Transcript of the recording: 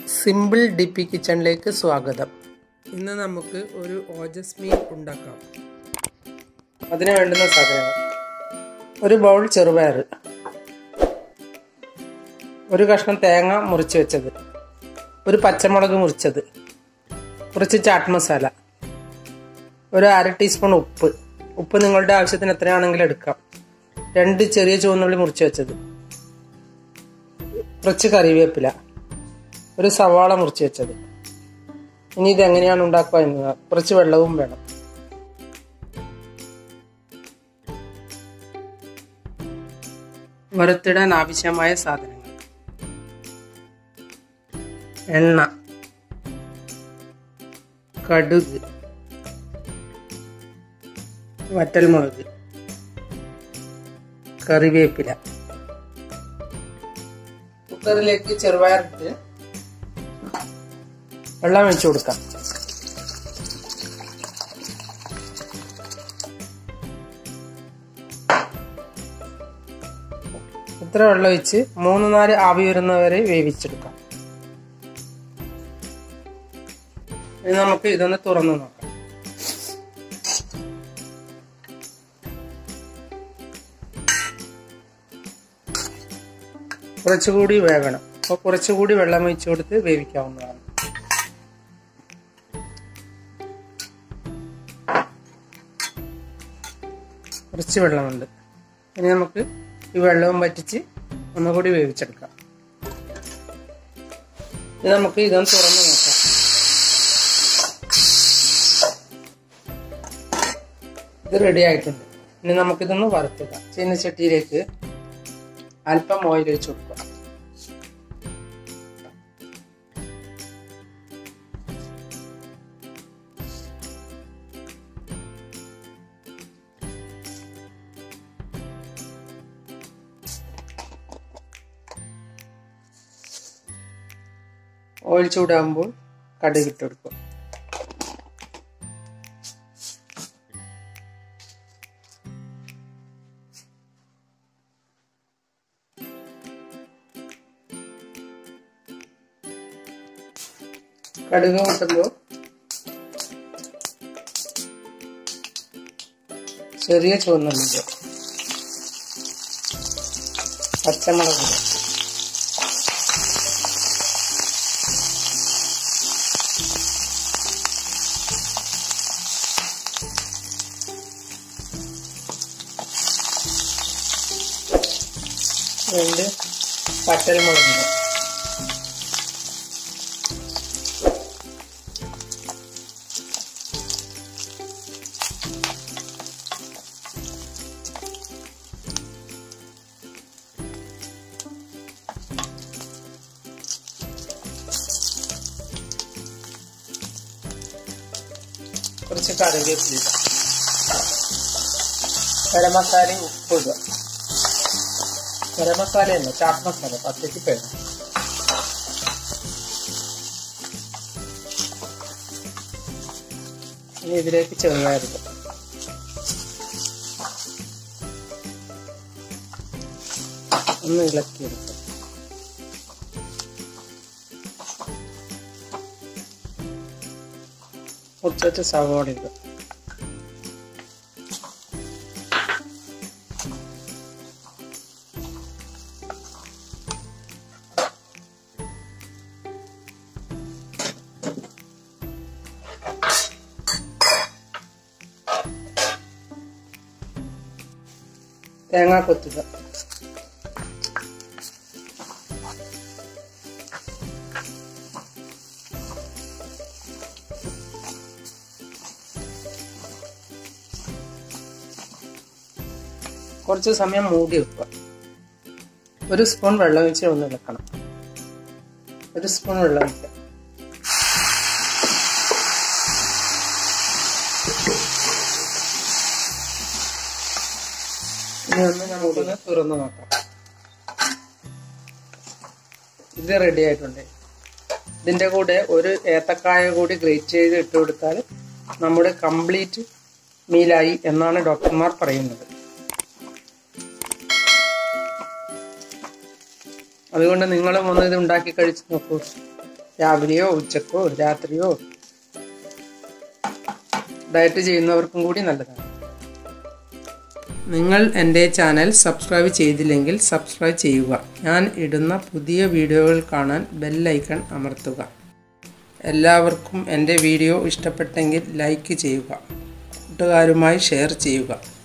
simple D P കിച്ചണിലേക്ക് സ്വാഗതം ഇന്ന് നമുക്ക് ഒരു ഓജസ് മീൽ ഉണ്ടാക്കാം അതിന് വേണ്ടുന്ന സാധനങ്ങൾ ഒരു ബൗൾ ചെറുപയർ ഒരു കഷ്ണം തേങ്ങ മുറിച്ച് വെച്ചത് ഒരു പച്ചമുളക് മുറിച്ചത് കുറച്ച് ചാട്ട് മസാല ഒരു അര ടീസ്പൂൺ ഉപ്പ് ഉപ്പ് നിങ്ങളുടെ ആവശ്യത്തിന് എത്രയാണെങ്കിലും എടുക്കാം രണ്ട് ചെറിയ ചുവന്നുള്ളി മുറിച്ച് വെച്ചത് കുറച്ച് കറിവേപ്പില ഒരു സവാള മുറിച്ച് വെച്ചത് ഇനി ഇത് എങ്ങനെയാണ് ഉണ്ടാക്കുക എന്ന് കുറച്ച് വെള്ളവും വേണം വറുത്തിടാൻ ആവശ്യമായ സാധനങ്ങൾ എണ്ണ കടുക് വറ്റൽമുളക് കറിവേപ്പില കുക്കറിലേക്ക് ചെറുപയറിട്ട് വെള്ളം ഒഴിച്ചു കൊടുക്കാം ഇത്ര വെള്ളം ഒഴിച്ച് മൂന്ന് നാല് ആവി വരുന്നവരെ വേവിച്ചെടുക്കാം ഇനി നമുക്ക് ഇതൊന്ന് തുറന്നു നോക്കാം കുറച്ചുകൂടി വേകണം അപ്പോൾ കുറച്ചുകൂടി വെള്ളം ഒഴിച്ചു കൊടുത്ത് വേവിക്കാവുന്നതാണ് കുറച്ച് വെള്ളമുണ്ട് ഇനി നമുക്ക് ഈ വെള്ളവും വറ്റിച്ച് ഒന്നുകൂടി വേവിച്ചെടുക്കാം ഇനി നമുക്ക് ഇതൊന്ന് തുറന്ന് നോക്കാം ഇത് റെഡി ആയിട്ടുണ്ട് ഇനി നമുക്കിതൊന്ന് വറുത്തിടാം ചീനച്ചട്ടിയിലേക്ക് അല്പം ഓയിൽ ഒഴിച്ചു കൊടുക്കുക ഓയിൽ ചൂടാകുമ്പോൾ കടുക് ഇട്ട് കൊടുക്കുക കടുക് കൂട്ടുമ്പോൾ ചെറിയ ചുവന്നുള്ളിൻ്റെ പച്ചമുളക് രണ്ട് പച്ചമുളകിൻ്റെ കുറച്ച് കറിവേപ്പില ഗരം മസാലയും ഉപ്പ് ഇടുക ഗരം മസാല അല്ല ചാട്ട് മസാല പച്ചയ്ക്ക് പേരും ഇനി ഇതിലേക്ക് ചെറുപയറിടുക ഒന്ന് ഇളക്കിയെടുക്കുക മുറിച്ചിട്ട് സവാള ഇടുക തേങ്ങ കൊത്തുക കുറച്ച് സമയം മൂടി വെക്കുക ഒരു സ്പൂൺ വെള്ളം ഒഴിച്ച് ഒന്ന് ഇളക്കണം ഒരു സ്പൂൺ വെള്ളം ഒഴിക്കുക ഇനി ഒന്ന് നമുക്കൊന്ന് തുറന്നു നോക്കാം ഇത് റെഡി ആയിട്ടുണ്ട് ഇതിന്റെ കൂടെ ഒരു ഏത്തക്കായ കൂടി ഗ്രേറ്റ് ചെയ്ത് ഇട്ട് കൊടുത്താൽ നമ്മുടെ കംപ്ലീറ്റ് മീലായി എന്നാണ് ഡോക്ടർമാർ പറയുന്നത് അതുകൊണ്ട് നിങ്ങളും ഒന്ന് ഇത് ഉണ്ടാക്കി കഴിച്ച് നോക്കൂ രാവിലെയോ ഉച്ചക്കോ രാത്രിയോ ഡയറ്റ് ചെയ്യുന്നവർക്കും കൂടി നല്ലതാണ് നിങ്ങൾ എൻ്റെ ചാനൽ സബ്സ്ക്രൈബ് ചെയ്തില്ലെങ്കിൽ സബ്സ്ക്രൈബ് ചെയ്യുക ഞാൻ ഇടുന്ന പുതിയ വീഡിയോകൾ കാണാൻ ബെല്ലൈക്കൺ അമർത്തുക എല്ലാവർക്കും എൻ്റെ വീഡിയോ ഇഷ്ടപ്പെട്ടെങ്കിൽ ലൈക്ക് ചെയ്യുക കൂട്ടുകാരുമായി ഷെയർ ചെയ്യുക